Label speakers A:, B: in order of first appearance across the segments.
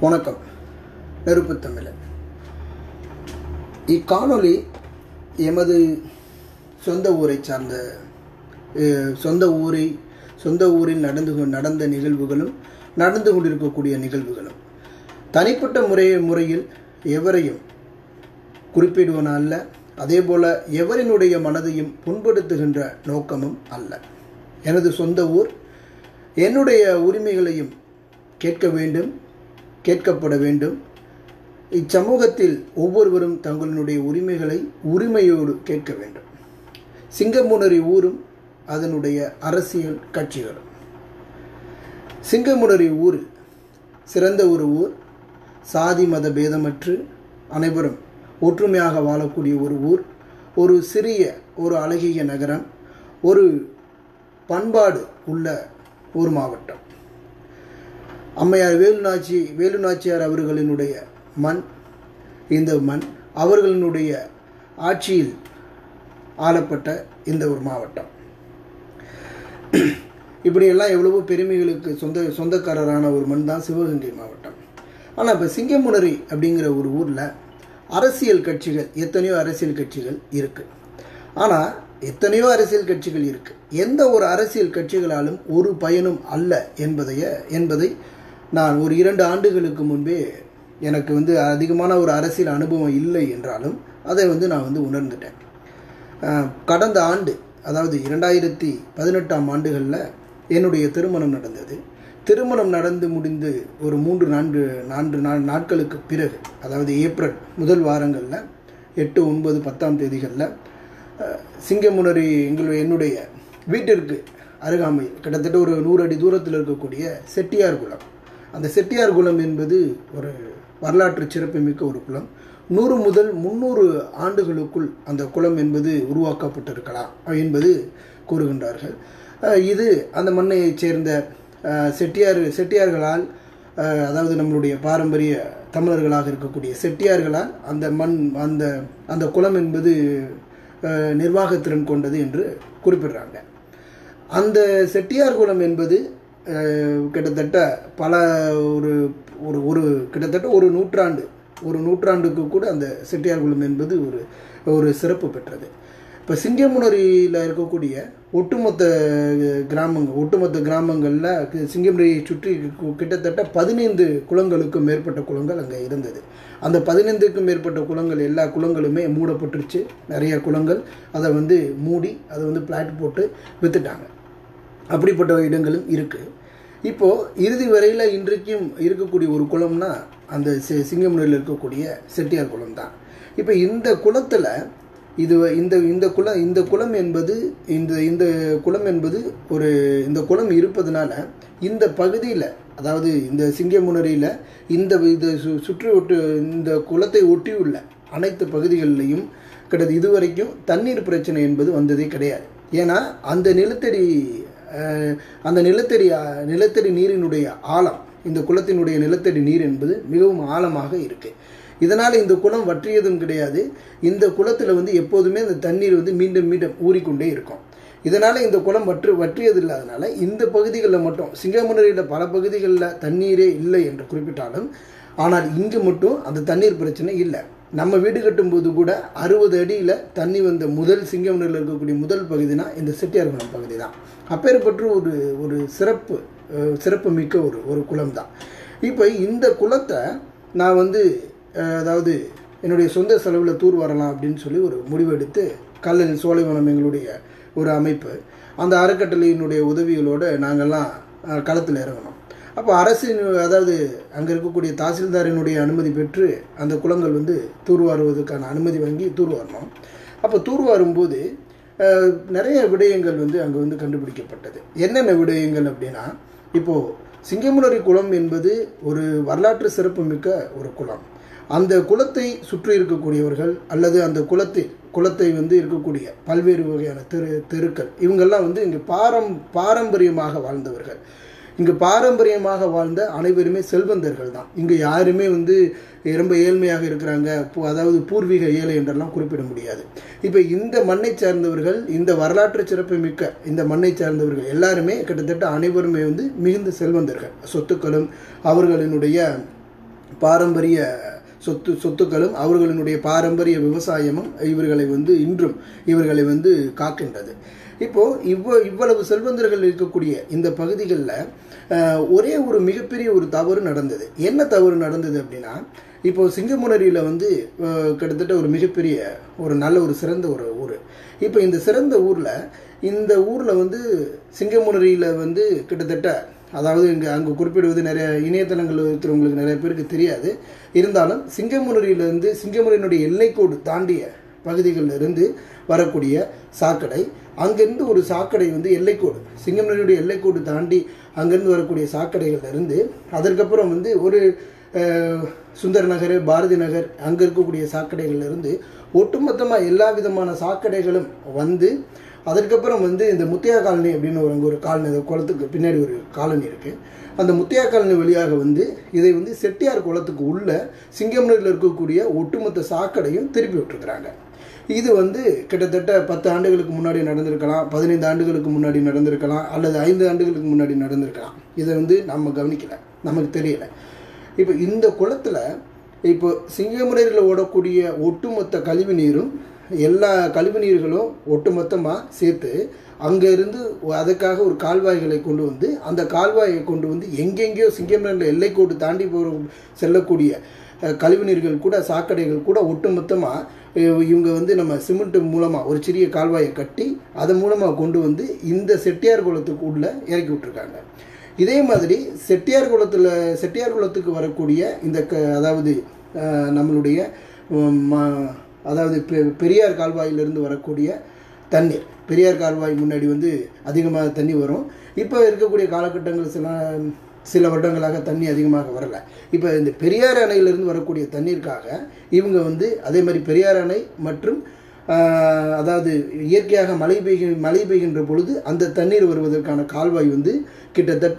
A: வணக்கம் நெருப்பு தமிழன் இக்காணொளி எமது சொந்த ஊரை சார்ந்த அஹ், சொந்த ஊரை சொந்த ஊரில் நடந்து கொ- நடந்த நிகழ்வுகளும் நடந்து கொண்டிருக்கக்கூடிய நிகழ்வுகளும் தனிப்பட்ட முறை முறையில் எவரையும் குறிப்பிடுவன அல்ல அதேபோல எவரினுடைய மனதையும் புண்படுத்துகின்ற நோக்கமும் அல்ல எனது சொந்த ஊர் என்னுடைய உரிமைகளையும் கேட்க வேண்டும் கேட்கப்பட வேண்டும் இச்சமூகத்தில் ஒவ்வொருவரும் தங்களுடைய உரிமைகளை உரிமையோடு கேட்க வேண்டும் சிங்கமுனரி ஊரும் அதனுடைய அரசியல் கட்சிகளும் சிங்கமுனரி ஊரில் சிறந்த ஒரு ஊர் சாதி மத பேதமற்று அனைவரும் ஒற்றுமையாக வாழக்கூடிய ஒரு ஊர் ஒரு சிறிய ஒரு அழகிய நகரம் ஒரு பண்பாடு உள்ள ஒரு மாவட்டம் அம்மையார் வேலுநாச்சி வேலுநாச்சியார் அவர்களினுடைய மண் இந்த மண் அவர்களினுடைய ஆட்சியில் ஆளப்பட்ட இந்த ஒரு மாவட்டம் இப்படியெல்லாம் எவ்வளவோ பெருமைகளுக்கு சொந்த சொந்தக்காரரான ஒரு மண் தான் சிவகங்கை மாவட்டம் ஆனால் இப்போ சிங்கமுனரி அப்படிங்கிற ஒரு ஊரில் அரசியல் கட்சிகள் எத்தனையோ அரசியல் கட்சிகள் இருக்குது ஆனால் எத்தனையோ அரசியல் கட்சிகள் இருக்குது எந்த ஒரு அரசியல் கட்சிகளாலும் ஒரு பயனும் அல்ல என்பதைய என்பதை நான் ஒரு இரண்டு ஆண்டுகளுக்கு முன்பே எனக்கு வந்து அதிகமான ஒரு அரசியல் அனுபவம் இல்லை என்றாலும் அதை வந்து நான் வந்து உணர்ந்துட்டேன் அஹ், கடந்த ஆண்டு அதாவது இரண்டாயிரத்தி பதினெட்டாம் ஆண்டுகளில் என்னுடைய திருமணம் நடந்தது திருமணம் நடந்து முடிந்து ஒரு மூன்று நான்கு நான்கு நா- நாட்களுக்கு பிறகு அதாவது ஏப்ரல் முதல் வாரங்களில் எட்டு ஒன்பது பத்தாம் தேதிகளில் அஹ், சிங்கமுனரி எங்களுடைய என்னுடைய வீட்டிற்கு அருகாமையில் கிட்டத்தட்ட ஒரு நூறு அடி தூரத்தில் இருக்கக்கூடிய செட்டியார் குளம் அந்த செட்டியார் குளம் என்பது ஒரு வரலாற்று சிறப்புமிக்க ஒரு குளம் நூறு முதல் முந்நூறு ஆண்டுகளுக்குள் அந்த குளம் என்பது உருவாக்கப்பட்டிருக்கலாம் என்பது கூறுகின்றார்கள் அஹ் இது அந்த மண்ணையைச் சேர்ந்த அஹ், செட்டியார் செட்டியார்களால் அஹ், அதாவது நம்மளுடைய பாரம்பரிய தமிழர்களாக இருக்கக்கூடிய செட்டியார்களால் அந்த மண் அந்த அந்த குளம் என்பது அஹ், நிர்வாகத்திறன் கொண்டது என்று குறிப்பிடுறாங்க அந்த செட்டியார் குளம் என்பது அஹ், கிட்டத்தட்ட பல ஒரு ஒரு ஒரு கிட்டத்தட்ட ஒரு நூற்றாண்டு ஒரு நூற்றாண்டுக்கு கூட அந்த செட்டியார் குளம் என்பது ஒரு ஒரு சிறப்பு பெற்றது இப்போ சிங்கமுனரியில் இருக்கக்கூடிய ஒட்டுமொத்த கிராமங்கள் ஒட்டுமொத்த கிராமங்களில் சிங்கமுனரியை சுற்றி கு- கிட்டத்தட்ட பதினைந்து குளங்களுக்கும் மேற்பட்ட குளங்கள் அங்கே இருந்தது அந்த பதினைந்துக்கும் மேற்பட்ட குளங்கள் எல்லா குளங்களுமே மூடப்பட்டுருச்சு நிறைய குளங்கள் அதை வந்து மூடி அதை வந்து பிளாட் போட்டு வித்துட்டாங்க அப்படிப்பட்ட இடங்களும் இருக்குது இப்போது இறுதி வரையில் இன்றைக்கும் இருக்கக்கூடிய ஒரு குளம்னா அந்த சி சிங்கமுனையில் இருக்கக்கூடிய செட்டியார் குளம் தான் இப்போ இந்த குளத்தில் இது இந்த இந்த குளம் இந்த குளம் என்பது இந்த இந்த குளம் என்பது ஒரு இந்த குளம் இருப்பதனால இந்த பகுதியில் அதாவது இந்த சிங்கமுனரியில் இந்த இது சு- சுற்றி ஒட்டு இந்த குளத்தை ஒட்டியுள்ள அனைத்து பகுதிகளிலையும் கிட்டத்தட்ட இதுவரைக்கும் தண்ணீர் பிரச்சனை என்பது வந்ததே கிடையாது ஏன்னா அந்த நிலத்தடி அஹ், அந்த நிலத்தடி அஹ், நிலத்தடி நீரினுடைய ஆழம் இந்த குளத்தினுடைய நிலத்தடி நீர் என்பது மிகவும் ஆழமாக இருக்கு இதனால் இந்த குளம் வற்றியதும் கிடையாது இந்த குளத்தில் வந்து எப்போதுமே அந்த தண்ணீர் வந்து மீண்டும் மீண்டும் ஊறிக்கொண்டே இருக்கும் இதனால் இந்த குளம் வற்று வற்றியது இல்லாதனால இந்த பகுதிகளில் மட்டும் சிங்கமுனரியில் பல பகுதிகளில் தண்ணீரே இல்லை என்று குறிப்பிட்டாலும் ஆனால் இங்கு மட்டும் அந்த தண்ணீர் பிரச்சனை இல்லை நம்ம வீடு கட்டும்போது கூட அறுபது அடியில் தண்ணி வந்த முதல் சிங்கமுனரில் இருக்கக்கூடிய முதல் பகுதினா இந்த செட்டியார்குளம் பகுதி தான் அப்பேற்பட்ட ஒரு ஒரு சிறப்பு அஹ், சிறப்பு மிக்க ஒரு ஒரு குளம் தான் இப்போ இந்த குளத்தை நான் வந்து அஹ், அதாவது என்னுடைய சொந்த செலவில் தூர் வரலாம் அப்படின்னு சொல்லி ஒரு முடிவெடுத்து கல்லல் சோலைவனம் எங்களுடைய ஒரு அமைப்பு அந்த அறக்கட்டளையினுடைய உதவிகளோடு நாங்கள்லாம் களத்தில் இறங்கணும் அப்போ அரசின் அதாவது அங்கே இருக்கக்கூடிய தாசில்தாரினுடைய அனுமதி பெற்று அந்த குளங்கள் வந்து தூர்வாருவதற்கான அனுமதி வாங்கி தூர்வாரணும் அப்போ தூர்வாரும்போது அஹ், நிறைய விடயங்கள் வந்து அங்கே வந்து கண்டுபிடிக்கப்பட்டது என்னென்ன விடயங்கள் அப்படின்னா இப்போது சிங்கமுனரி குளம் என்பது ஒரு வரலாற்று சிறப்புமிக்க ஒரு குளம் அந்த குளத்தை சுற்றி இருக்கக்கூடியவர்கள் அல்லது அந்த குளத்தை குளத்தை வந்து இருக்கக்கூடிய பல்வேறு வகையான தெரு தெருக்கள் இவங்கெல்லாம் வந்து இங்கே பாரம் பாரம்பரியமாக வாழ்ந்தவர்கள் இங்கு பாரம்பரியமாக வாழ்ந்த அனைவருமே செல்வந்தர்கள் தான் இங்கு யாருமே வந்து ரொம்ப ஏழ்மையாக இருக்கிறாங்க பூ- அதாவது பூர்வீக ஏழை என்றெல்லாம் குறிப்பிட முடியாது இப்போ இந்த மண்ணை சார்ந்தவர்கள் இந்த வரலாற்று சிறப்பு மிக்க இந்த மண்ணை சார்ந்தவர்கள் எல்லாருமே கிட்டத்தட்ட அனைவருமே வந்து மிகுந்த செல்வந்தர்கள் சொத்துக்களும் அவர்களினுடைய பாரம்பரிய சொத்து சொத்துக்களும் அவர்களினுடைய பாரம்பரிய விவசாயமும் இவர்களை வந்து இன்றும் இவர்களை வந்து காக்கின்றது இப்போ இவ்வ இவ்வளவு செல்வந்தர்கள் இருக்கக்கூடிய இந்த பகுதிகளில் ஒரே ஒரு மிகப்பெரிய ஒரு தவறு நடந்தது என்ன தவறு நடந்தது அப்படின்னா இப்போ சிங்கமுனரியில் வந்து அஹ், கிட்டத்தட்ட ஒரு மிகப்பெரிய ஒரு நல்ல ஒரு சிறந்த ஒரு ஊர் இப்போ இந்த சிறந்த ஊரில் இந்த ஊரில் வந்து சிங்கமுனரியில் வந்து கிட்டத்தட்ட அதாவது இங்கே அங்கே குறிப்பிடுவது நிறைய இணையதளங்கள் இருக்கிறவங்களுக்கு நிறைய பேருக்கு தெரியாது இருந்தாலும் சிங்கமுனரியிலிருந்து சிங்கமுனரியினுடைய எல்லைக்கோடு தாண்டிய பகுதிகளில் இருந்து வரக்கூடிய சாக்கடை அங்கேருந்து ஒரு சாக்கடை வந்து எல்லைக்கோடு சிங்கமுனரியுடைய எல்லைக்கோடு தாண்டி அங்கேருந்து வரக்கூடிய சாக்கடைகள்ல இருந்து அதற்கப்புறம் வந்து ஒரு அஹ், சுந்தர் நகர் பாரதி நகர் அங்கே இருக்கக்கூடிய சாக்கடைகள்ல இருந்து ஒட்டுமொத்தமாக எல்லா விதமான சாக்கடைகளும் வந்து அதற்கப்புறம் வந்து இந்த முத்தியா காலனி அப்படின்னு ஒரு அங்கே ஒரு காலனி அந்த குளத்துக்கு பின்னாடி ஒரு காலனி இருக்குது அந்த முத்தியா காலனி வழியாக வந்து இதை வந்து செட்டியார் குளத்துக்கு உள்ள சிங்கம்னூரில் இருக்கக்கூடிய ஒட்டுமொத்த சாக்கடையும் திருப்பி விட்டுருக்குறாங்க இது வந்து கிட்டத்தட்ட பத்து ஆண்டுகளுக்கு முன்னாடி நடந்திருக்கலாம் பதினைந்து ஆண்டுகளுக்கு முன்னாடி நடந்திருக்கலாம் அல்லது ஐந்து ஆண்டுகளுக்கு முன்னாடி நடந்திருக்கலாம் இதை வந்து நம்ம கவனிக்கல நமக்கு தெரியல இப்போ இந்த குளத்தில் இப்போ சிங்கமுறையில் ஓடக்கூடிய ஒட்டுமொத்த கழிவு நீரும் எல்லா கழிவு நீர்களும் ஒட்டுமொத்தமாக சேர்த்து அங்கேருந்து அதுக்காக ஒரு கால்வாய்களை கொண்டு வந்து அந்த கால்வாயை கொண்டு வந்து எங்கெங்கேயோ சிங்கமுறையில் எல்லைக்கோடு தாண்டி போகிற செல்லக்கூடிய அஹ், கழிவு நீர்கள் கூட சாக்கடைகள் கூட ஒட்டுமொத்தமாக இவங்க வந்து நம்ம சிமெண்ட் மூலமாக ஒரு சிறிய கால்வாயை கட்டி அதன் மூலமாக கொண்டு வந்து இந்த செட்டியார் குளத்துக்கு உள்ள இறக்கி விட்டுருக்காங்க இதே மாதிரி செட்டியார் குளத்தில் செட்டியார் குளத்துக்கு வரக்கூடிய இந்த க அதாவது அஹ், நம்மளுடைய உம், ம- அதாவது பெ- பெரியார் கால்வாயிலிருந்து வரக்கூடிய தண்ணீர் பெரியார் கால்வாய் முன்னாடி வந்து அதிகமாக தண்ணி வரும் இப்போ இருக்கக்கூடிய காலகட்டங்கள் சில சில வருடங்களாக தண்ணி அதிகமாக வரல இப்போ இந்த பெரியார் அணையிலிருந்து வரக்கூடிய தண்ணீருக்காக இவங்க வந்து அதே மாதிரி பெரியார் அணை மற்றும் ஆஹ், அதாவது இயற்கையாக மழை பெய்கிற மழை பெய்கின்ற பொழுது அந்த தண்ணீர் வருவதற்கான கால்வாய் வந்து கிட்டத்தட்ட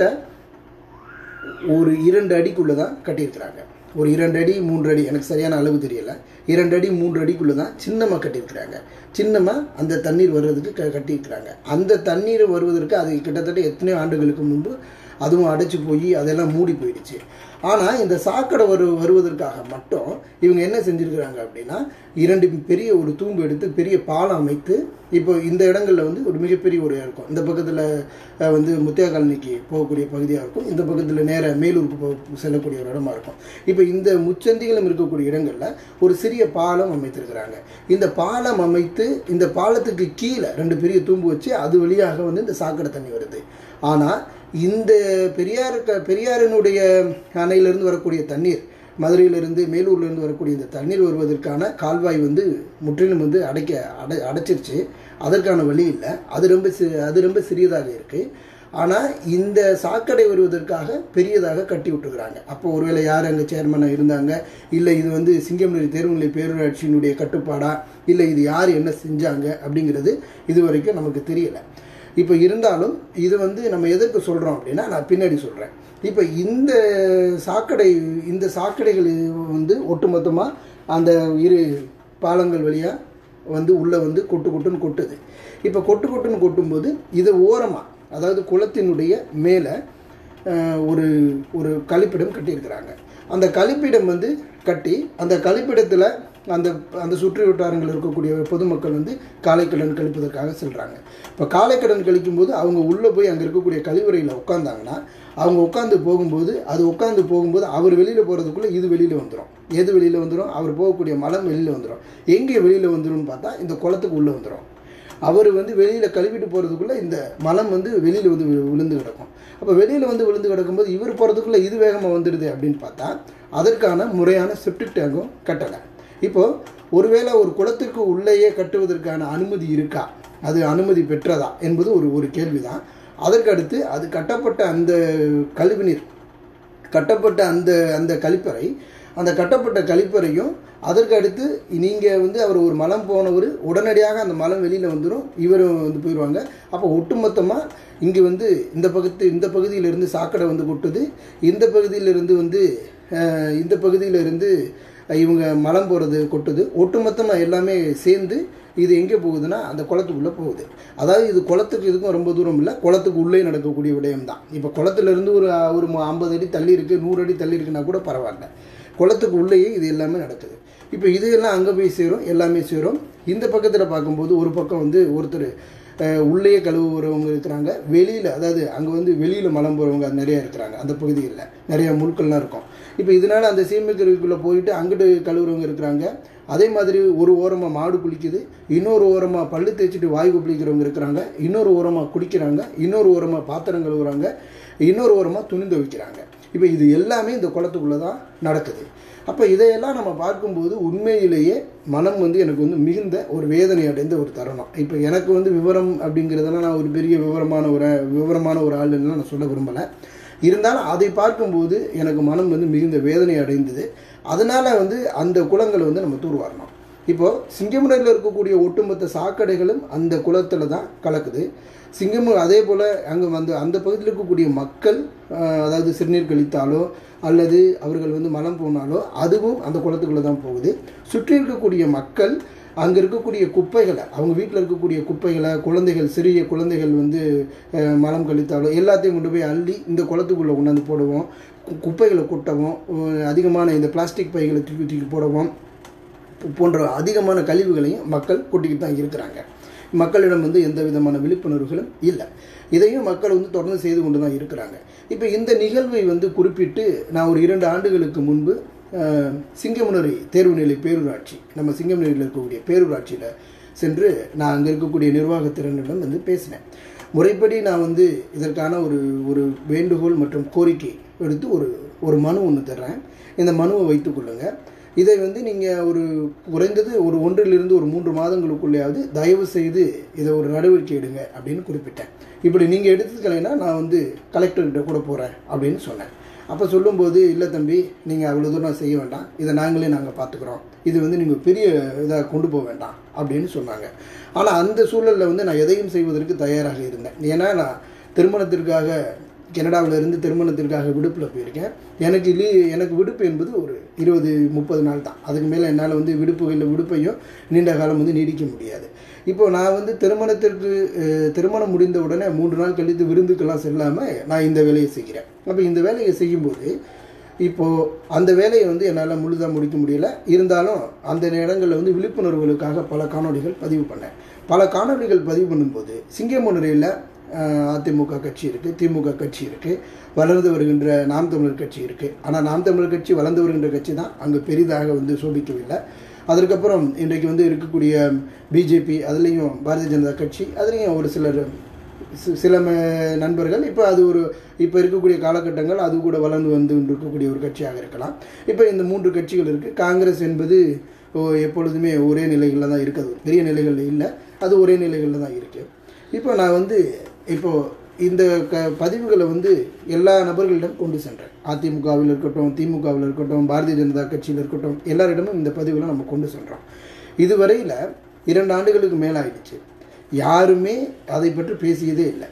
A: ஒரு இரண்டு அடிக்குள்ளே தான் கட்டியிருக்கிறாங்க ஒரு இரண்டு அடி மூன்று அடி எனக்கு சரியான அளவு தெரியல இரண்டு அடி மூன்று அடிக்குள்ளே தான் சின்னமாக கட்டியிருக்கிறாங்க சின்னமாக அந்த தண்ணீர் வர்றதுக்கு க கட்டியிருக்கிறாங்க அந்த தண்ணீர் வருவதற்கு அது கிட்டத்தட்ட எத்தனையோ ஆண்டுகளுக்கு முன்பு அதுவும் அடைச்சி போய் அதெல்லாம் மூடி போயிடுச்சு ஆனால் இந்த சாக்கடை வரு வருவதற்காக மட்டும் இவங்க என்ன செஞ்சுருக்கிறாங்க அப்படின்னா இரண்டு பெரிய ஒரு தூம்பு எடுத்து பெரிய பாலம் அமைத்து இப்போ இந்த இடங்களில் வந்து ஒரு மிகப்பெரிய ஒரு இருக்கும் இந்த பக்கத்தில் வந்து முத்தியா காலனிக்கு போகக்கூடிய பகுதியாக இருக்கும் இந்த பக்கத்தில் நேர மேலூருக்கு போ செல்லக்கூடிய ஒரு இடமா இருக்கும் இப்போ இந்த முச்சந்திகளும் இருக்கக்கூடிய இடங்களில் ஒரு சிறிய பாலம் அமைத்திருக்கிறாங்க இந்த பாலம் அமைத்து இந்த பாலத்துக்கு கீழே ரெண்டு பெரிய தூம்பு வச்சு அது வழியாக வந்து இந்த சாக்கடை தண்ணி வருது ஆனால் இந்த பெரியார் க- பெரியாரினுடைய அணையிலிருந்து வரக்கூடிய தண்ணீர் மதுரையிலிருந்து மேலூர்லேருந்து வரக்கூடிய இந்த தண்ணீர் வருவதற்கான கால்வாய் வந்து முற்றிலும் வந்து அடைக்க அடை அடைச்சிருச்சு அதற்கான வழி இல்லை அது ரொம்ப சி அது ரொம்ப சிறியதாக இருக்குது ஆனால் இந்த சாக்கடை வருவதற்காக பெரியதாக கட்டி விட்டுக்கிறாங்க அப்போ ஒருவேளை யார் அங்கே சேர்மனாக இருந்தாங்க இல்லை இது வந்து சிங்கம்நெறி தேர்வுநிலை பேரூராட்சியினுடைய கட்டுப்பாடா இல்லை இது யார் என்ன செஞ்சாங்க அப்படிங்கிறது இது வரைக்கும் நமக்கு தெரியலை இப்போ இருந்தாலும் இது வந்து நம்ம எதற்கு சொல்கிறோம் அப்படின்னா நான் பின்னாடி சொல்கிறேன் இப்போ இந்த சாக்கடை இந்த சாக்கடைகள் வந்து ஒட்டுமொத்தமாக அந்த இரு பாலங்கள் வழியாக வந்து உள்ளே வந்து கொட்டு கொட்டுன்னு கொட்டுது இப்போ கொட்டு கொட்டுன்னு கொட்டும்போது இது ஓரமாக அதாவது குளத்தினுடைய மேலே அஹ், ஒரு ஒரு கழிப்பிடம் கட்டியிருக்கிறாங்க அந்த கழிப்பிடம் வந்து கட்டி அந்த கழிப்பிடத்தில் அந்த அந்த சுற்று வட்டாரங்கள் இருக்கக்கூடிய பொதுமக்கள் வந்து காலைக்கடன் கழிப்பதற்காக செல்கிறாங்க இப்போ காலைக்கடன் கழிக்கும்போது அவங்க உள்ளே போய் அங்கே இருக்கக்கூடிய கழிவறையில் உட்காந்தாங்கன்னா அவங்க உட்காந்து போகும்போது அது உட்காந்து போகும்போது அவர் வெளியில் போகிறதுக்குள்ளே இது வெளியில் வந்துடும் எது வெளியில் வந்துடும் அவர் போகக்கூடிய மலம் வெளியில் வந்துடும் எங்கே வெளியில் வந்துரும்னு பார்த்தா இந்த குளத்துக்கு உள்ளே வந்துடும் அவர் வந்து வெளியில் கழுவிட்டு போகிறதுக்குள்ளே இந்த மலம் வந்து வெளியில் வந்து வி- விழுந்து கிடக்கும் அப்போ வெளியில் வந்து விழுந்து கிடக்கும்போது இவர் போகிறதுக்குள்ளே இது வேகமாக வந்துடுது அப்படின்னு பார்த்தா அதற்கான முறையான செப்டிக் டேங்கும் கட்டலை இப்போது ஒருவேளை ஒரு குளத்திற்கு உள்ளேயே கட்டுவதற்கான அனுமதி இருக்கா அது அனுமதி பெற்றதா என்பது ஒரு ஒரு கேள்விதான் அதற்கு அடுத்து அது கட்டப்பட்ட அந்த கழிவுநீர் கட்டப்பட்ட அந்த அந்த கழிப்பறை அந்த கட்டப்பட்ட கழிப்பறையும் அதற்கு அடுத்து நீங்கள் வந்து அவர் ஒரு மலம் போனவர் உடனடியாக அந்த மலம் வெளியில் வந்துடும் இவரும் வந்து போயிடுவாங்க அப்போ ஒட்டுமொத்தமாக இங்கே வந்து இந்த பக்கத்து இந்த பகுதியிலிருந்து சாக்கடை வந்து கொட்டுது இந்த பகுதியிலிருந்து வந்து அஹ், இந்த பகுதியிலிருந்து இவங்க மலம் போகிறது கொட்டுது ஒட்டுமொத்தமாக எல்லாமே சேர்ந்து இது எங்கே போகுதுன்னா அந்த குளத்துக்குள்ளே போகுது அதாவது இது குளத்துக்கு இதுக்கும் ரொம்ப தூரம் இல்லை குளத்துக்கு உள்ளே நடக்கக்கூடிய விடயம் தான் இப்போ குளத்துலேருந்து ஒரு ஒரு ஐம்பது அடி தள்ளி இருக்குது நூறு அடி தள்ளி இருக்குன்னா கூட பரவாயில்ல குளத்துக்கு உள்ளேயே இது எல்லாமே நடக்குது இப்போ இது எல்லாம் அங்கே போய் சேரும் எல்லாமே சேரும் இந்த பக்கத்தில் பார்க்கும்போது ஒரு பக்கம் வந்து ஒருத்தர் அஹ், உள்ளேயே கழுவுறவங்க இருக்கிறாங்க வெளியில் அதாவது அங்கே வந்து வெளியில் மலம் போகிறவங்க நிறையா இருக்கிறாங்க அந்த பகுதியில் நிறைய முட்கள்லாம் இருக்கும் இப்போ இதனால் அந்த சீமைக்கருவிக்குள்ளே போயிட்டு அங்கிட்டு கழுவுறவங்க இருக்கிறாங்க அதே மாதிரி ஒரு ஓரமாக மாடு குளிக்குது இன்னொரு ஓரமாக பல்லு தேய்ச்சிட்டு வாய் குளிக்கிறவங்க இருக்கிறாங்க இன்னொரு ஓரமாக குடிக்கிறாங்க இன்னொரு ஓரமாக பாத்திரம் கழுவுறாங்க இன்னொரு ஓரமாக துணி துவைக்கிறாங்க இப்போ இது எல்லாமே இந்த குளத்துக்குள்ளே தான் நடக்குது அப்போ இதையெல்லாம் நம்ம பார்க்கும்போது உண்மையிலேயே மனம் வந்து எனக்கு வந்து மிகுந்த ஒரு வேதனை அடைந்த ஒரு தருணம் இப்போ எனக்கு வந்து விவரம் அப்படிங்கிறதெல்லாம் நான் ஒரு பெரிய விவரமான ஒரு விவரமான ஒரு ஆளுன்னு நான் சொல்ல விரும்பலை இருந்தாலும் அதை பார்க்கும்போது எனக்கு மனம் வந்து மிகுந்த வேதனை அடைந்தது அதனால் வந்து அந்த குளங்களை வந்து நம்ம தூர்வாரணும் இப்போது சிங்கமுனையில் இருக்கக்கூடிய ஒட்டுமொத்த சாக்கடைகளும் அந்த குளத்தில் தான் கலக்குது சிங்கம் அதே போல் அங்கே வந்து அந்த பகுதியில் இருக்கக்கூடிய மக்கள் ஆஹ், அதாவது சிறுநீர் கழித்தாலோ அல்லது அவர்கள் வந்து மலம் போனாலோ அதுவும் அந்த குளத்துக்குள்ளே தான் போகுது சுற்றி இருக்கக்கூடிய மக்கள் அங்கே இருக்கக்கூடிய குப்பைகளை அவங்க வீட்டில் இருக்கக்கூடிய குப்பைகளை குழந்தைகள் சிறிய குழந்தைகள் வந்து அஹ், மலம் கழித்தாலோ எல்லாத்தையும் கொண்டு போய் அள்ளி இந்த குளத்துக்குள்ளே கொண்டாந்து போடுவோம் கு- குப்பைகளை கொட்டவும் அஹ், அதிகமான இந்த பிளாஸ்டிக் பைகளை தூக்கி தூக்கி போடவும் போன்ற அதிகமான கழிவுகளையும் மக்கள் கொட்டிக்கிட்டு தான் இருக்கிறாங்க மக்களிடம் வந்து எந்த விதமான விழிப்புணர்வுகளும் இல்லை இதையும் மக்கள் வந்து தொடர்ந்து செய்து கொண்டு தான் இருக்கிறாங்க இப்போ இந்த நிகழ்வை வந்து குறிப்பிட்டு நான் ஒரு இரண்டு ஆண்டுகளுக்கு முன்பு அஹ், சிங்கமுனரி தேர்வுநிலை பேரூராட்சி நம்ம சிங்கமுனரியில் இருக்கக்கூடிய பேரூராட்சியில் சென்று நான் அங்கே இருக்கக்கூடிய நிர்வாகத்திறனிடம் வந்து பேசினேன் முறைப்படி நான் வந்து இதற்கான ஒரு ஒரு வேண்டுகோள் மற்றும் கோரிக்கை எடுத்து ஒரு ஒரு மனு ஒன்று தர்றேன் இந்த மனுவை வைத்துக்கொள்ளுங்க இதை வந்து நீங்கள் ஒரு குறைந்தது ஒரு ஒன்றிலிருந்து ஒரு மூன்று மாதங்களுக்குள்ளேயாவது தயவு செய்து இதை ஒரு நடவடிக்கை எடுங்க அப்படின்னு குறிப்பிட்டேன் இப்படி நீங்கள் எடுத்துக்கலைன்னா நான் வந்து கலெக்டர்கிட்ட கூட போகிறேன் அப்படின்னு சொன்னேன் அப்போ சொல்லும்போது இல்லை தம்பி நீங்கள் அவ்வளோ தூரம் செய்ய வேண்டாம் இதை நாங்களே நாங்கள் பார்த்துக்குறோம் இது வந்து நீங்கள் பெரிய இதாக கொண்டு போக வேண்டாம் அப்படின்னு சொன்னாங்க ஆனால் அந்த சூழலில் வந்து நான் எதையும் செய்வதற்கு தயாராக இருந்தேன் ஏன்னா நான் திருமணத்திற்காக கனடாவில் இருந்து திருமணத்திற்காக விடுப்பில் போயிருக்கேன் எனக்கு லீ எனக்கு விடுப்பு என்பது ஒரு இருபது முப்பது நாள் தான் அதுக்கு மேலே என்னால் வந்து விடுப்புகளில் விடுப்பையும் நீண்ட காலம் வந்து நீடிக்க முடியாது இப்போ நான் வந்து திருமணத்திற்கு அஹ், திருமணம் முடிந்த உடனே மூன்று நாள் கழித்து விருந்துக்கெல்லாம் செல்லாமல் நான் இந்த வேலையை செய்கிறேன் அப்போ இந்த வேலையை செய்யும்போது இப்போது அந்த வேலையை வந்து என்னால் முழுதாக முடிக்க முடியல இருந்தாலும் அந்த இடங்களில் வந்து விழிப்புணர்வுகளுக்காக பல காணொளிகள் பதிவு பண்ணேன் பல காணொளிகள் பதிவு பண்ணும்போது சிங்கமுனரையில் அதிமுக கட்சி இருக்குது திமுக கட்சி இருக்குது வளர்ந்து வருகின்ற நாம் தமிழர் கட்சி இருக்குது ஆனால் நாம் தமிழர் கட்சி வளர்ந்து வருகின்ற கட்சி தான் அங்கே பெரிதாக வந்து சோபிக்கவில்லை அதற்கப்புறம் இன்றைக்கு வந்து இருக்கக்கூடிய பிஜேபி அதுலேயும் பாரதிய ஜனதா கட்சி அதுலேயும் ஒரு சிலர் சி- சில ம- நண்பர்கள் இப்போ அது ஒரு இப்போ இருக்கக்கூடிய காலகட்டங்கள் அது கூட வளர்ந்து வந்து இருக்கக்கூடிய ஒரு கட்சியாக இருக்கலாம் இப்போ இந்த மூன்று கட்சிகள் இருக்குது காங்கிரஸ் என்பது ஓ, எப்பொழுதுமே ஒரே நிலைகளில் தான் இருக்குது பெரிய நிலைகளில் இல்லை அது ஒரே நிலைகளில் தான் இருக்குது இப்போ நான் வந்து இப்போ இந்த க பதிவுகளை வந்து எல்லா நபர்களிடம் கொண்டு சென்றேன் அதிமுகவில் இருக்கட்டும் திமுகவில் இருக்கட்டும் பாரதிய ஜனதா கட்சியில் இருக்கட்டும் எல்லாரிடமும் இந்த பதிவுகளை நம்ம கொண்டு சென்றோம் இதுவரையில் இரண்டு ஆண்டுகளுக்கு மேலாயிடுச்சு யாருமே அதை பற்றி பேசியதே இல்லை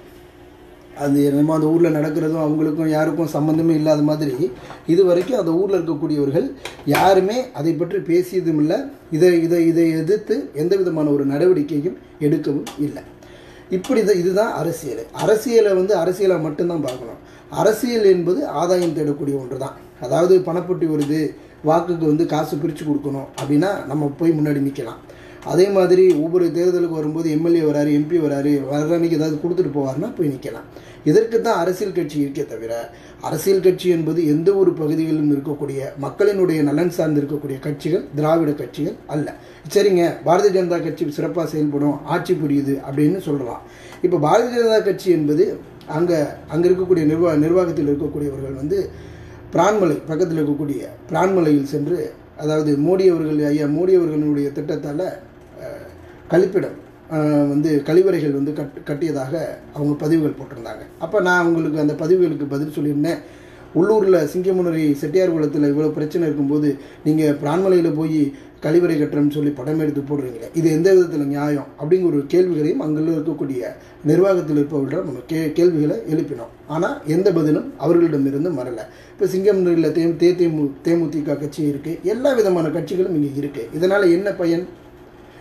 A: அது நம்ம அந்த ஊரில் நடக்கிறதும் அவங்களுக்கும் யாருக்கும் சம்மந்தமே இல்லாத மாதிரி இது வரைக்கும் அந்த ஊரில் இருக்கக்கூடியவர்கள் யாருமே அதை பற்றி பேசியதும் இல்லை இதை இதை இதை எதிர்த்து எந்த விதமான ஒரு நடவடிக்கையும் எடுக்கவும் இல்லை இப்படி தான் இதுதான் அரசியல் அரசியலை வந்து அரசியலாக மட்டும்தான் பார்க்கணும் அரசியல் என்பது ஆதாயம் தேடக்கூடிய ஒன்று தான் அதாவது பணப்பொட்டி வருது வாக்குக்கு வந்து காசு பிரித்து கொடுக்கணும் அப்படின்னா நம்ம போய் முன்னாடி நிற்கலாம் அதே மாதிரி ஒவ்வொரு தேர்தலுக்கு வரும்போது எம்எல்ஏ வராரு எம்பி வராரு வர்ற அன்னைக்கு ஏதாவது கொடுத்துட்டு போவார்னா போய் நிற்கலாம் இதற்கு தான் அரசியல் கட்சி இருக்கே தவிர அரசியல் கட்சி என்பது எந்த ஒரு பகுதிகளிலும் இருக்கக்கூடிய மக்களினுடைய நலன் சார்ந்து இருக்கக்கூடிய கட்சிகள் திராவிட கட்சிகள் அல்ல சரிங்க பாரதிய ஜனதா கட்சி சிறப்பாக செயல்படும் ஆட்சி புரியுது அப்படின்னு சொல்லலாம் இப்போ பாரதிய ஜனதா கட்சி என்பது அங்கே அங்கே இருக்கக்கூடிய நிர்வாக நிர்வாகத்தில் இருக்கக்கூடியவர்கள் வந்து பிரான்மலை பக்கத்தில் இருக்கக்கூடிய பிரான்மலையில் சென்று அதாவது மோடி அவர்கள் ஐயா மோடி அவர்களுடைய திட்டத்தால் அஹ், கழிப்பிடம் அஹ், வந்து கழிவறைகள் வந்து கட் கட்டியதாக அவங்க பதிவுகள் போட்டிருந்தாங்க அப்போ நான் அவங்களுக்கு அந்த பதிவுகளுக்கு பதில் சொல்லியிருந்தேன் உள்ளூரில் சிங்கமுனரி செட்டியார் குளத்தில் இவ்வளோ பிரச்சனை இருக்கும்போது நீங்கள் பிரான்மலையில் போய் கழிவறை கட்டுறோம்னு சொல்லி படம் எடுத்து போடுறீங்களே இது எந்த விதத்தில் நியாயம் அப்படிங்கிற ஒரு கேள்விகளையும் அங்குள்ள இருக்கக்கூடிய நிர்வாகத்தில் இருப்பவர்களிடம் நம்ம கே கேள்விகளை எழுப்பினோம் ஆனால் எந்த பதிலும் அவர்களிடமிருந்து வரல இப்போ சிங்கமுனரியில் தே தேதிமு தேமுதிக கட்சி இருக்குது எல்லா விதமான கட்சிகளும் இங்கே இருக்குது இதனால் என்ன பயன்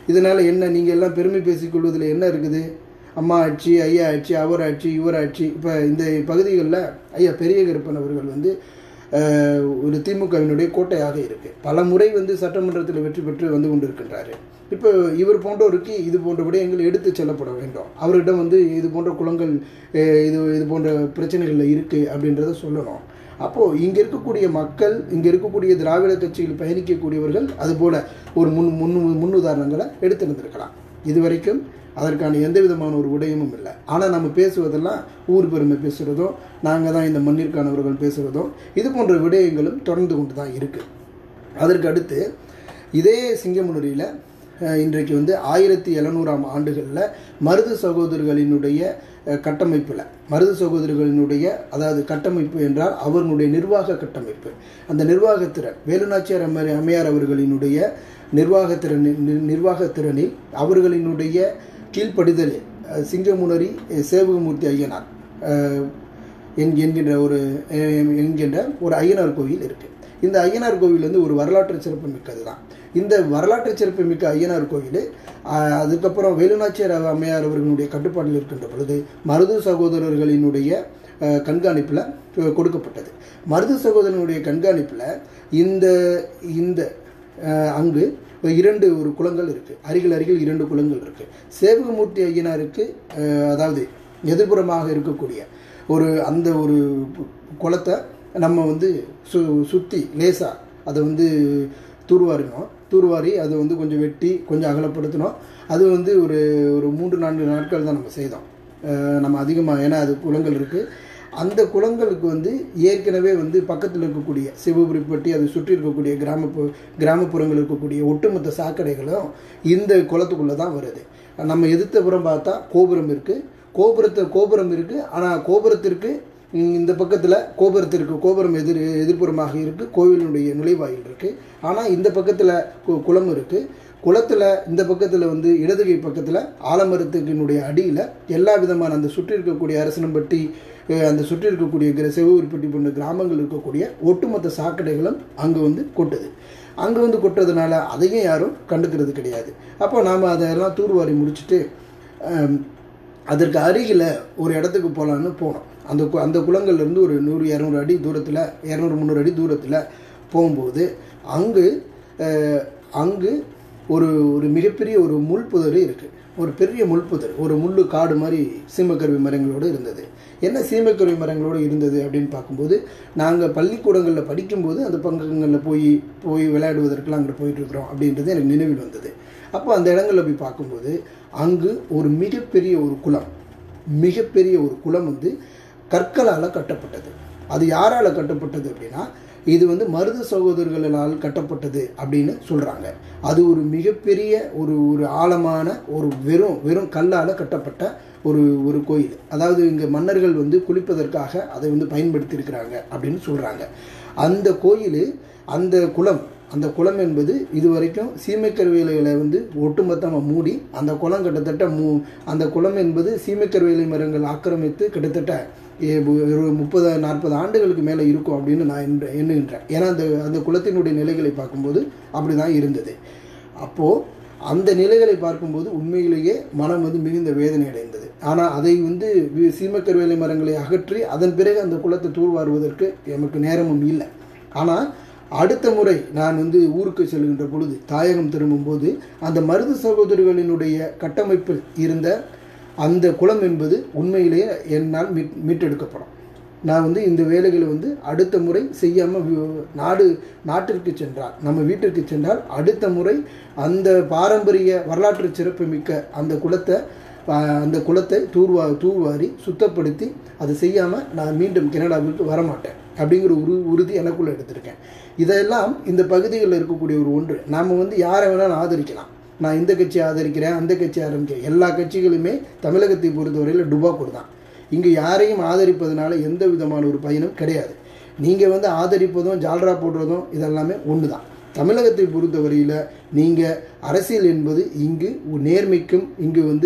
A: இதனால் என்ன நீங்கள் எல்லாம் பெருமை பேசிக்கொள்வதில் என்ன இருக்குது அம்மா ஆட்சி ஐயா ஆட்சி அவர் ஆட்சி இவர் ஆட்சி இப்போ இந்த பகுதிகளில் ஐயா பெரிய கருப்பன் அவர்கள் வந்து அஹ், ஒரு திமுகவினுடைய கோட்டையாக இருக்குது பல முறை வந்து சட்டமன்றத்தில் வெற்றி பெற்று வந்து கொண்டிருக்கின்றாரு இப்போ இவர் போன்றோருக்கு இது போன்ற விடயங்கள் எடுத்து செல்லப்பட வேண்டும் அவரிடம் வந்து இது போன்ற குளங்கள் அஹ், இது இது போன்ற பிரச்சனைகள் இருக்குது அப்படின்றத சொல்லணும் அப்போது இங்கே இருக்கக்கூடிய மக்கள் இங்கே இருக்கக்கூடிய திராவிட கட்சியில் பயணிக்கக்கூடியவர்கள் அதுபோல் ஒரு முன் முன் முன்னுதாரணங்களை எடுத்திருந்திருக்கலாம் இதுவரைக்கும் அதற்கான எந்த விதமான ஒரு விடயமும் இல்லை ஆனால் நம்ம பேசுவதெல்லாம் ஊர் பெருமை பேசுகிறதும் நாங்கள் தான் இந்த மண்ணிற்கானவர்கள் பேசுகிறதும் இது போன்ற விடயங்களும் தொடர்ந்து கொண்டு தான் இருக்குது அதற்கு அடுத்து இதே சிங்கமுனரியில் அஹ், இன்றைக்கு வந்து ஆயிரத்தி எழுநூறாம் ஆண்டுகளில் மருது சகோதரர்களினுடைய கட்டமைப்பில் மருது சகோதரர்களினுடைய அதாவது கட்டமைப்பு என்றால் அவர்களுடைய நிர்வாக கட்டமைப்பு அந்த நிர்வாகத்திறன் வேலுநாச்சியார் அம்மையார் அம்மையார் அவர்களினுடைய நிர்வாகத்திறன் நி- நிர்வாகத்திறனில் அவர்களினுடைய கீழ்ப்படிதலில் அஹ், சிங்கமுனரி அஹ், சேவகமூர்த்தி ஐயனார் அஹ், என்- என்கின்ற ஒரு அஹ், என்கின்ற ஒரு ஐயனார் கோவில் இருக்குது இந்த ஐயனார் கோவில் வந்து ஒரு வரலாற்று சிறப்பு மிக்கது தான் இந்த வரலாற்று சிறப்பு மிக்க ஐயனார் கோவில் ஆஹ், அதுக்கப்புறம் வேலுநாச்சியார் அம்மையார் அவர்களுடைய கட்டுப்பாட்டில் இருக்கின்ற பொழுது மருது சகோதரர்களினுடைய கண்காணிப்பில் கொடுக்கப்பட்டது மருது சகோதரனுடைய கண்காணிப்பில் இந்த இந்த ஆஹ், அங்கு இரண்டு ஒரு குளங்கள் இருக்குது அருகில் அருகில் இரண்டு குளங்கள் இருக்குது சேவகமூர்த்தி ஐயனாருக்கு ஆஹ், அதாவது எதிர்ப்புறமாக இருக்கக்கூடிய ஒரு அந்த ஒரு குளத்தை நம்ம வந்து சு சுற்றி லேசாக அதை வந்து தூர்வாரினோம் தூர்வாரி அதை வந்து கொஞ்சம் வெட்டி கொஞ்சம் அகலப்படுத்தினோம் அது வந்து ஒரு ஒரு மூன்று நான்கு நாட்கள் தான் நம்ம செய்தோம் அஹ் நம்ம அதிகமாக ஏன்னா அது குளங்கள் இருக்குது அந்த குளங்களுக்கு வந்து ஏற்கனவே வந்து பக்கத்தில் இருக்கக்கூடிய சிவபுரிப்பட்டி அதை சுற்றி இருக்கக்கூடிய கிராமப்பு கிராமப்புறங்கள் இருக்கக்கூடிய ஒட்டுமொத்த சாக்கடைகளும் இந்த குளத்துக்குள்ளே தான் வருது நம்ம எதிர்த்த புறம் பார்த்தா கோபுரம் இருக்குது கோபுரத்தை கோபுரம் இருக்குது ஆனால் கோபுரத்திற்கு ம், இந்த பக்கத்தில் கோபுரத்திற்கு கோபுரம் எதிர் எதிர்ப்புறமாக இருக்குது கோவிலுடைய நுழைவாயில் இருக்குது ஆனால் இந்த பக்கத்தில் குளம் இருக்குது குளத்தில் இந்த பக்கத்தில் வந்து இடதுகை பக்கத்தில் ஆலமரத்துக்கினுடைய அடியில் எல்லா விதமான அந்த சுற்றி இருக்கக்கூடிய அரசனம்பட்டி அஹ், அந்த சுற்றி இருக்கக்கூடிய கிர- செவ்வூர்பட்டி போன்ற கிராமங்கள் இருக்கக்கூடிய ஒட்டுமொத்த சாக்கடைகளும் அங்கே வந்து கொட்டுது அங்கே வந்து கொட்டுறதுனால அதையும் யாரும் கண்டுக்கிறது கிடையாது அப்போ நாம் அதெல்லாம் தூர்வாரி முடிச்சுட்டு அஹ், அதற்கு அருகில் ஒரு இடத்துக்கு போகலான்னு போனோம் அந்த கு- அந்த குளங்கள்லேருந்து ஒரு நூறு இரநூறு அடி தூரத்தில் இரநூறு முந்நூறு அடி தூரத்தில் போகும்போது அங்கு அஹ், அங்கு ஒரு ஒரு மிகப்பெரிய ஒரு முள்புதர் இருக்குது ஒரு பெரிய முள்புதர் ஒரு முள்ளு காடு மாதிரி சீமக்கருவி மரங்களோடு இருந்தது என்ன சீமக்கருவி மரங்களோடு இருந்தது அப்படின்னு பார்க்கும்போது நாங்கள் பள்ளிக்கூடங்களில் படிக்கும்போது அந்த பங்கங்களில் போய் போய் விளையாடுவதற்கெல்லாம் அங்கே போயிட்டுருக்குறோம் அப்படின்றது எனக்கு நினைவில் வந்தது அப்போ அந்த இடங்களில் போய் பார்க்கும்போது அங்கு ஒரு மிகப்பெரிய ஒரு குளம் மிகப்பெரிய ஒரு குளம் வந்து கற்களால் கட்டப்பட்டது அது யாரால் கட்டப்பட்டது அப்படின்னா இது வந்து மருது சகோதரர்களால் கட்டப்பட்டது அப்படின்னு சொல்கிறாங்க அது ஒரு மிகப்பெரிய ஒரு ஒரு ஆழமான ஒரு வெறும் வெறும் கல்லால் கட்டப்பட்ட ஒரு ஒரு கோயில் அதாவது இங்கே மன்னர்கள் வந்து குளிப்பதற்காக அதை வந்து பயன்படுத்தியிருக்கிறாங்க அப்படின்னு சொல்கிறாங்க அந்த கோயில் அந்த குளம் அந்த குளம் என்பது இதுவரைக்கும் சீமைக்கருவேலைகளை வந்து ஒட்டுமொத்தமாக மூடி அந்த குளம் கிட்டத்தட்ட மூ அந்த குளம் என்பது சீமைக்கருவேலை மரங்கள் ஆக்கிரமித்து கிட்டத்தட்ட ஏ- ஒரு முப்பது நாற்பது ஆண்டுகளுக்கு மேலே இருக்கும் அப்படின்னு நான் எண்ண எண்ணுகின்றேன் ஏன்னா அந்த அந்த குளத்தினுடைய நிலைகளை பார்க்கும்போது அப்படி தான் இருந்தது அப்போது அந்த நிலைகளை பார்க்கும்போது உண்மையிலேயே மனம் வந்து மிகுந்த வேதனை அடைந்தது ஆனால் அதை வந்து வி- சீமக்கருவேலை மரங்களை அகற்றி அதன் பிறகு அந்த குளத்தை தூர்வாருவதற்கு எமக்கு நேரமும் இல்லை ஆனால் அடுத்த முறை நான் வந்து ஊருக்கு செல்கின்ற பொழுது தாயகம் திரும்பும்போது அந்த மருது சகோதரர்களினுடைய கட்டமைப்பில் இருந்த அந்த குளம் என்பது உண்மையிலேயே என்னால் மீட் மீட்டெடுக்கப்படும் நான் வந்து இந்த வேலைகளை வந்து அடுத்த முறை செய்யாமல் நாடு நாட்டிற்கு சென்றால் நம்ம வீட்டிற்கு சென்றால் அடுத்த முறை அந்த பாரம்பரிய வரலாற்று சிறப்புமிக்க அந்த குளத்தை ஆஹ், அந்த குளத்தை தூர்வா தூர்வாரி சுத்தப்படுத்தி அதை செய்யாமல் நான் மீண்டும் கனடாவிற்கு வரமாட்டேன் அப்படிங்கிற உரு உறுதி எனக்குள்ளே எடுத்திருக்கேன் இதெல்லாம் இந்த பகுதிகளில் இருக்கக்கூடிய ஒரு ஒன்று நாம் வந்து யாரை வேணாலும் ஆதரிக்கலாம் நான் இந்த கட்சி ஆதரிக்கிறேன் அந்த கட்சி ஆரம்பிக்கிறேன் எல்லா கட்சிகளுமே தமிழகத்தை பொறுத்தவரையில் டுபாக்கூர் தான் இங்கே யாரையும் ஆதரிப்பதனால எந்த விதமான ஒரு பயனும் கிடையாது நீங்கள் வந்து ஆதரிப்பதும் ஜால்ரா போடுறதும் இதெல்லாமே ஒன்று தான் தமிழகத்தை பொறுத்தவரையில் நீங்கள் அரசியல் என்பது இங்கு ஒரு நேர்மைக்கும் இங்கு வந்து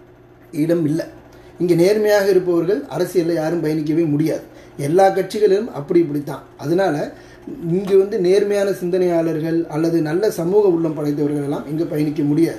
A: இடம் இல்லை இங்கே நேர்மையாக இருப்பவர்கள் அரசியலில் யாரும் பயணிக்கவே முடியாது எல்லா கட்சிகளிலும் அப்படி இப்படித்தான் அதனால இங்கு வந்து நேர்மையான சிந்தனையாளர்கள் அல்லது நல்ல சமூக உள்ளம் படைத்தவர்கள் எல்லாம் இங்கே பயணிக்க முடியாது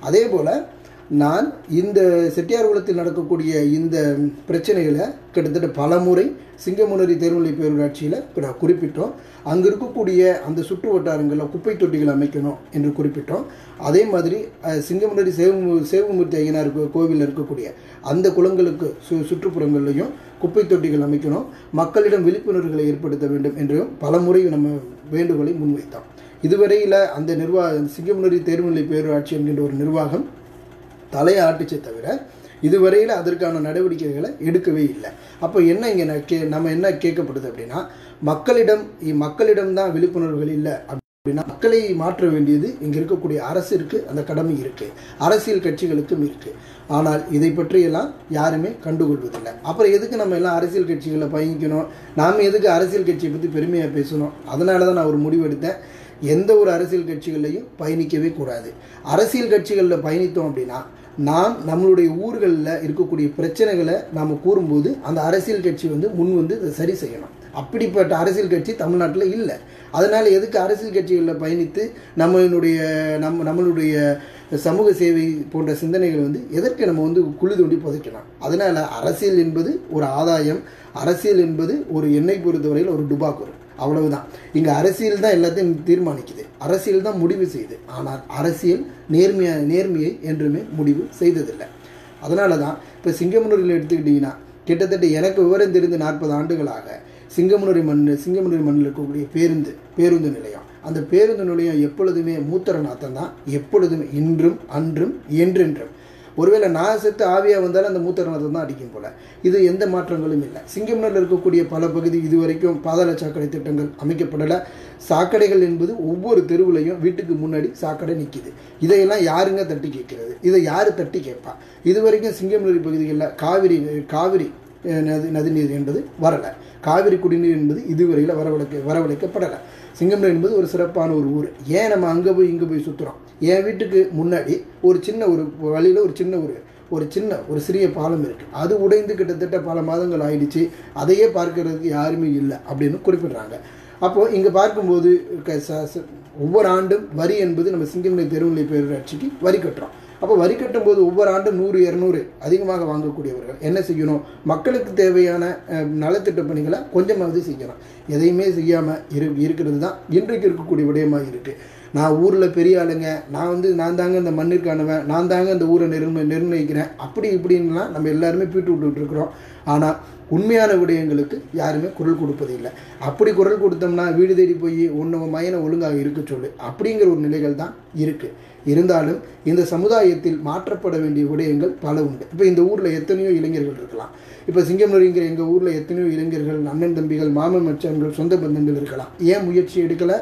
A: அதே போல் நான் இந்த செட்டியார் குலத்தில் நடக்கக்கூடிய இந்த பிரச்சனைகளை கிட்டத்தட்ட பல முறை சிங்கமுனரி தேர்வுநிலை பேரூராட்சியில் இப்போ நான் குறிப்பிட்டோம் அங்கே இருக்கக்கூடிய அந்த சுற்று வட்டாரங்களில் குப்பை தொட்டிகள் அமைக்கணும் என்று குறிப்பிட்டோம் அதே மாதிரி அஹ், சிங்கமுனரி சேவமு சேவமூர்த்தி ஐயனார் கோ- கோவிலில் இருக்கக்கூடிய அந்த குளங்களுக்கு சு சுற்றுப்புறங்கள்லையும் குப்பை தொட்டிகள் அமைக்கணும் மக்களிடம் விழிப்புணர்வுகளை ஏற்படுத்த வேண்டும் என்றும் பல முறை நம்ம வேண்டுகோளை முன்வைத்தோம் இதுவரையில் அந்த நிர்வாக சிங்கமுனரி தேர்வுநிலை பேரூராட்சி என்கின்ற ஒரு நிர்வாகம் தலையை ஆட்டுச்சே தவிர இதுவரையில் அதற்கான நடவடிக்கைகளை எடுக்கவே இல்லை அப்போ என்ன இங்கே நான் கே நம்ம என்ன கேட்கப்படுது அப்படின்னா மக்களிடம் இ- மக்களிடம் தான் விழிப்புணர்வுகள் இல்லை அப்படின்னா மக்களை மாற்ற வேண்டியது இங்கே இருக்கக்கூடிய அரசிற்கு அந்த கடமை இருக்குது அரசியல் கட்சிகளுக்கும் இருக்குது ஆனால் இதை பற்றியெல்லாம் யாருமே கண்டுகொள்வதில்லை அப்புறம் எதுக்கு நம்ம எல்லாம் அரசியல் கட்சிகளை பயணிக்கணும் நாம் எதுக்கு அரசியல் கட்சியை பற்றி பெருமையாக பேசணும் அதனால தான் நான் ஒரு முடிவெடுத்தேன் எந்த ஒரு அரசியல் கட்சிகள்லையும் பயணிக்கவே கூடாது அரசியல் கட்சிகளில் பயணித்தோம் அப்படின்னா நாம் நம்மளுடைய ஊர்களில் இருக்கக்கூடிய பிரச்சனைகளை நாம் கூறும்போது அந்த அரசியல் கட்சி வந்து முன் வந்து அதை சரி செய்யணும் அப்படிப்பட்ட அரசியல் கட்சி தமிழ்நாட்டில் இல்லை அதனால் எதுக்கு அரசியல் கட்சிகளில் பயணித்து நம்மளுடைய நம்ம நம்மளுடைய சமூக சேவை போன்ற சிந்தனைகள் வந்து எதற்கு நம்ம வந்து குழி தோண்டி புதைக்கலாம் அதனால் அரசியல் என்பது ஒரு ஆதாயம் அரசியல் என்பது ஒரு எண்ணெய் பொறுத்தவரையில் ஒரு டுபாக்கூர் அவ்வளவுதான் இங்கே அரசியல் தான் எல்லாத்தையும் தீர்மானிக்குது அரசியல் தான் முடிவு செய்யுது ஆனால் அரசியல் நேர்மையா நேர்மையை என்றுமே முடிவு செய்ததில்லை அதனால தான் இப்போ சிங்கமனூரில் எடுத்துக்கிட்டிங்கன்னா கிட்டத்தட்ட எனக்கு விவரம் தெரிந்து நாற்பது ஆண்டுகளாக சிங்கமனூரி மண் சிங்கமனூரி மண்ணில் இருக்கக்கூடிய பேருந்து பேருந்து நிலையம் அந்த பேருந்து நிலையம் எப்பொழுதுமே மூத்தர நாத்தம் தான் எப்பொழுதுமே இன்றும் அன்றும் என்றென்றும் ஒருவேளை நான் செத்து ஆவியாக வந்தாலும் அந்த மூத்தர நாத்தம் தான் அடிக்கும் போல இது எந்த மாற்றங்களும் இல்லை சிங்கமனூரில் இருக்கக்கூடிய பல பகுதி இதுவரைக்கும் பாதாள சாக்கடை திட்டங்கள் அமைக்கப்படலை சாக்கடைகள் என்பது ஒவ்வொரு தெருவுலையும் வீட்டுக்கு முன்னாடி சாக்கடை நிற்கிது இதையெல்லாம் யாருங்க தட்டி கேட்கிறது இதை யார் தட்டி கேட்பா இதுவரைக்கும் சிங்கமனூரி பகுதிகளில் காவிரி காவிரி அஹ், நதி நதிநீர் என்பது வரலை காவிரி குடிநீர் என்பது இதுவரையில் வரவழைக்க வரவழைக்கப்படலை சிங்கமனூர் என்பது ஒரு சிறப்பான ஒரு ஊர் ஏன் நம்ம அங்கே போய் இங்கே போய் சுற்றுறோம் என் வீட்டுக்கு முன்னாடி ஒரு சின்ன ஒரு வழியில் ஒரு சின்ன ஒரு ஒரு சின்ன ஒரு சிறிய பாலம் இருக்குது அது உடைந்து கிட்டத்தட்ட பல மாதங்கள் ஆயிடுச்சு அதையே பார்க்கறதுக்கு யாருமே இல்லை அப்படின்னு குறிப்பிடுறாங்க அப்போது இங்கே பார்க்கும்போது க- ச- ச- ஒவ்வொரு ஆண்டும் வரி என்பது நம்ம சிங்கமலை தெருநிலை பேரூராட்சிக்கு வரி கட்டுறோம் அப்போ வரி கட்டும்போது ஒவ்வொரு ஆண்டும் நூறு இரநூறு அதிகமாக வாங்கக்கூடியவர்கள் என்ன செய்யணும் மக்களுக்கு தேவையான அஹ், நலத்திட்ட பணிகளை கொஞ்சமாவது செய்யணும் எதையுமே செய்யாமல் இரு இருக்கிறது தான் இன்றைக்கு இருக்கக்கூடிய விடயமாக இருக்குது நான் ஊரில் பெரிய ஆளுங்க நான் வந்து நான் தாங்க இந்த மண்ணிற்கானவன் நான் தாங்க இந்த ஊரை நிர்ண நிர்ணயிக்கிறேன் அப்படி இப்படின்லாம் நம்ம எல்லாருமே பீட்டு விட்டுட்டு இருக்கிறோம் ஆனால் உண்மையான விடயங்களுக்கு யாருமே குரல் கொடுப்பது இல்லை அப்படி குரல் கொடுத்தோம்னா வீடு தேடி போய் உன்னை மயனை ஒழுங்காக இருக்க சொல்லு அப்படிங்கிற ஒரு நிலைகள் தான் இருக்குது இருந்தாலும் இந்த சமுதாயத்தில் மாற்றப்பட வேண்டிய விடயங்கள் பல உண்டு இப்போ இந்த ஊரில் எத்தனையோ இளைஞர்கள் இருக்கலாம் இப்போ சிங்கம்நொறிங்கிற எங்கள் ஊரில் எத்தனையோ இளைஞர்கள் அண்ணன் தம்பிகள் மாமன் மச்சான்கள் சொந்த பந்தங்கள் இருக்கலாம் ஏன் முயற்சி எடுக்கலை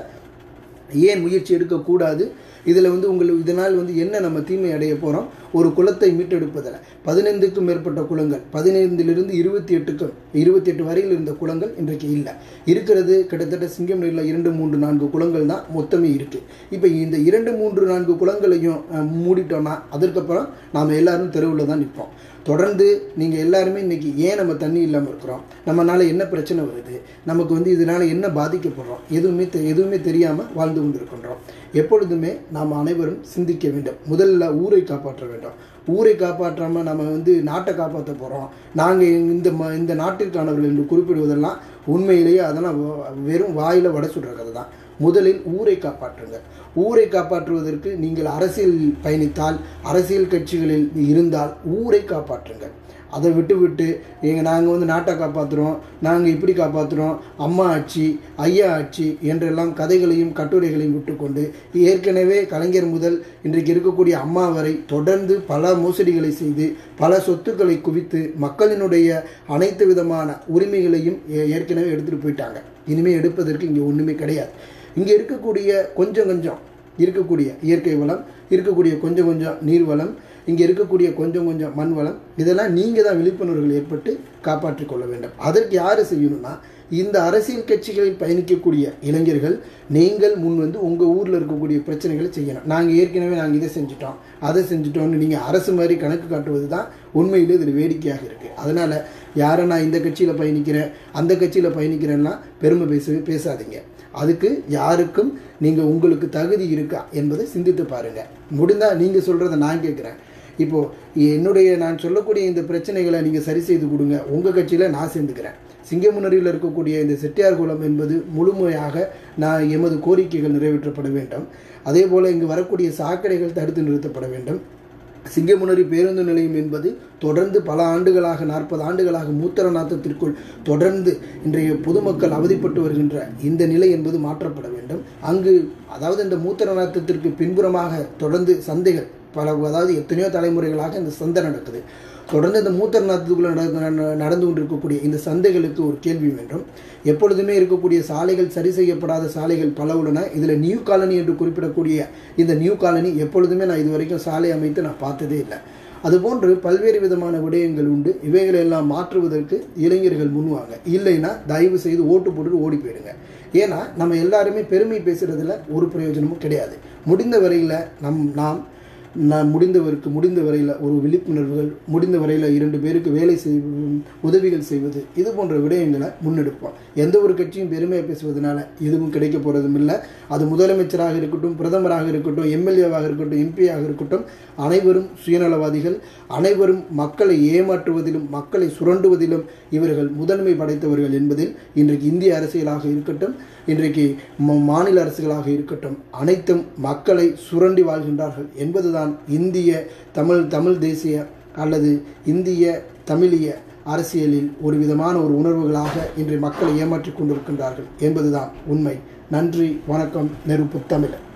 A: ஏன் முயற்சி எடுக்கக்கூடாது இதில் வந்து உங்களுக்கு இதனால் வந்து என்ன நம்ம தீமை அடைய போகிறோம் ஒரு குலத்தை மீட்டெடுப்பதில் பதினைந்துக்கும் மேற்பட்ட குளங்கள் பதினைந்திலிருந்து இருபத்தி எட்டுக்கும் இருபத்தி எட்டு வரையில் இருந்த குளங்கள் இன்றைக்கு இல்லை இருக்கிறது கிட்டத்தட்ட சிங்கம் நீரில் இரண்டு மூன்று நான்கு குளங்கள் தான் மொத்தமே இருக்குது இப்போ இந்த இரண்டு மூன்று நான்கு குளங்களையும் அஹ், மூடிட்டோம்னா அதற்கப்புறம் நாம் எல்லாரும் தெருவில் தான் நிற்போம் தொடர்ந்து நீங்கள் எல்லாருமே இன்றைக்கி ஏன் நம்ம தண்ணி இல்லாமல் இருக்கிறோம் நம்மனால என்ன பிரச்சனை வருது நமக்கு வந்து இதனால் என்ன பாதிக்கப்படுறோம் எதுவுமே தெ- எதுவுமே தெரியாமல் வாழ்ந்து கொண்டிருக்கின்றோம் எப்பொழுதுமே நாம் அனைவரும் சிந்திக்க வேண்டும் முதல்ல ஊரை காப்பாற்ற வேண்டும் ஊரை காப்பாற்றாமல் நம்ம வந்து நாட்டை காப்பாற்ற போகிறோம் நாங்கள் இந்த ம இந்த நாட்டிற்கானவர்கள் என்று குறிப்பிடுவதெல்லாம் உண்மையிலேயே அதெல்லாம் வ- வெறும் வாயில் வடை சுடுற கதை தான் முதலில் ஊரை காப்பாற்றுங்கள் ஊரை காப்பாற்றுவதற்கு நீங்கள் அரசியல் பயணித்தால் அரசியல் கட்சிகளில் இருந்தால் ஊரை காப்பாற்றுங்கள் அதை விட்டு விட்டு எங்கள் நாங்கள் வந்து நாட்டை காப்பாற்றுறோம் நாங்கள் இப்படி காப்பாற்றுறோம் அம்மா ஆட்சி ஐயா ஆட்சி என்றெல்லாம் கதைகளையும் கட்டுரைகளையும் விட்டுக்கொண்டு ஏற்கனவே கலைஞர் முதல் இன்றைக்கு இருக்கக்கூடிய அம்மா வரை தொடர்ந்து பல மோசடிகளை செய்து பல சொத்துக்களை குவித்து மக்களினுடைய அனைத்து விதமான உரிமைகளையும் ஏ- ஏற்கனவே எடுத்துகிட்டு போயிட்டாங்க இனிமேல் எடுப்பதற்கு இங்கே ஒன்றுமே கிடையாது இங்கே இருக்கக்கூடிய கொஞ்சம் கொஞ்சம் இருக்கக்கூடிய இயற்கை வளம் இருக்கக்கூடிய கொஞ்சம் கொஞ்சம் நீர் வளம் இங்கே இருக்கக்கூடிய கொஞ்சம் கொஞ்சம் மண் வளம் இதெல்லாம் நீங்கள் தான் விழிப்புணர்வுகள் ஏற்பட்டு காப்பாற்றிக் கொள்ள வேண்டும் அதற்கு யார் செய்யணும்னா இந்த அரசியல் கட்சிகளில் பயணிக்கக்கூடிய இளைஞர்கள் நீங்கள் முன் வந்து உங்கள் ஊரில் இருக்கக்கூடிய பிரச்சனைகளை செய்யணும் நாங்கள் ஏற்கனவே நாங்கள் இதை செஞ்சிட்டோம் அதை செஞ்சிட்டோம்னு நீங்கள் அரசு மாதிரி கணக்கு காட்டுவது தான் உண்மையிலே இதில் வேடிக்கையாக இருக்குது அதனால் யாரை நான் இந்த கட்சியில் பயணிக்கிறேன் அந்த கட்சியில் பயணிக்கிறேன்னா பெருமை பேசவே பேசாதீங்க அதுக்கு யாருக்கும் நீங்கள் உங்களுக்கு தகுதி இருக்கா என்பதை சிந்தித்து பாருங்கள் முடிந்தால் நீங்கள் சொல்கிறத நான் கேட்குறேன் இப்போது என்னுடைய நான் சொல்லக்கூடிய இந்த பிரச்சனைகளை நீங்கள் சரி செய்து கொடுங்க உங்கள் கட்சியில் நான் சேர்ந்துக்கிறேன் சிங்கமுனரியில் இருக்கக்கூடிய இந்த செட்டியார் குளம் என்பது முழுமையாக நான் எமது கோரிக்கைகள் நிறைவேற்றப்பட வேண்டும் அதே போல் இங்கு வரக்கூடிய சாக்கடைகள் தடுத்து நிறுத்தப்பட வேண்டும் சிங்கமுனரி பேருந்து நிலையம் என்பது தொடர்ந்து பல ஆண்டுகளாக நாற்பது ஆண்டுகளாக மூத்தரநாத்தத்திற்குள் தொடர்ந்து இன்றைய பொதுமக்கள் அவதிப்பட்டு வருகின்ற இந்த நிலை என்பது மாற்றப்பட வேண்டும் அங்கு அதாவது இந்த மூத்தரநாத்தத்திற்கு பின்புறமாக தொடர்ந்து சந்தைகள் பல அதாவது எத்தனையோ தலைமுறைகளாக இந்த சந்தை நடக்குது தொடர்ந்து இந்த மூத்தரநாத்தத்துக்குள்ளே நடந்து கொண்டிருக்கக்கூடிய இந்த சந்தைகளுக்கு ஒரு கேள்வி வேண்டும் எப்பொழுதுமே இருக்கக்கூடிய சாலைகள் சரி செய்யப்படாத சாலைகள் பல உள்ளன இதில் நியூ காலனி என்று குறிப்பிடக்கூடிய இந்த நியூ காலனி எப்பொழுதுமே நான் இது வரைக்கும் சாலை அமைத்து நான் பார்த்ததே இல்லை அதுபோன்று பல்வேறு விதமான விடயங்கள் உண்டு இவைகளை எல்லாம் மாற்றுவதற்கு இளைஞர்கள் முன்வாங்க இல்லைன்னா தயவு செய்து ஓட்டு போட்டு ஓடி போயிடுங்க ஏன்னா நம்ம எல்லாருமே பெருமை பேசுகிறதுல ஒரு பிரயோஜனமும் கிடையாது முடிந்த வரையில் நம் நாம் நான் முடிந்தவருக்கு முடிந்த வரையில் ஒரு விழிப்புணர்வுகள் முடிந்த வரையில் இரண்டு பேருக்கு வேலை செய் உதவிகள் செய்வது இது போன்ற விடயங்களை முன்னெடுப்போம் எந்த ஒரு கட்சியும் பெருமையை பேசுவதனால எதுவும் கிடைக்க போகிறதும் இல்லை அது முதலமைச்சராக இருக்கட்டும் பிரதமராக இருக்கட்டும் எம்எல்ஏவாக இருக்கட்டும் எம்பியாக இருக்கட்டும் அனைவரும் சுயநலவாதிகள் அனைவரும் மக்களை ஏமாற்றுவதிலும் மக்களை சுரண்டுவதிலும் இவர்கள் முதன்மை படைத்தவர்கள் என்பதில் இன்றைக்கு இந்திய அரசியலாக இருக்கட்டும் இன்றைக்கு மாநில அரசுகளாக இருக்கட்டும் அனைத்தும் மக்களை சுரண்டி வாழ்கின்றார்கள் என்பதுதான் இந்திய தமிழ் தமிழ் தேசிய அல்லது இந்திய தமிழிய அரசியலில் ஒரு விதமான ஒரு உணர்வுகளாக இன்று மக்களை ஏமாற்றிக் கொண்டிருக்கின்றார்கள் என்பதுதான் உண்மை நன்றி வணக்கம் நெருப்பு தமிழர்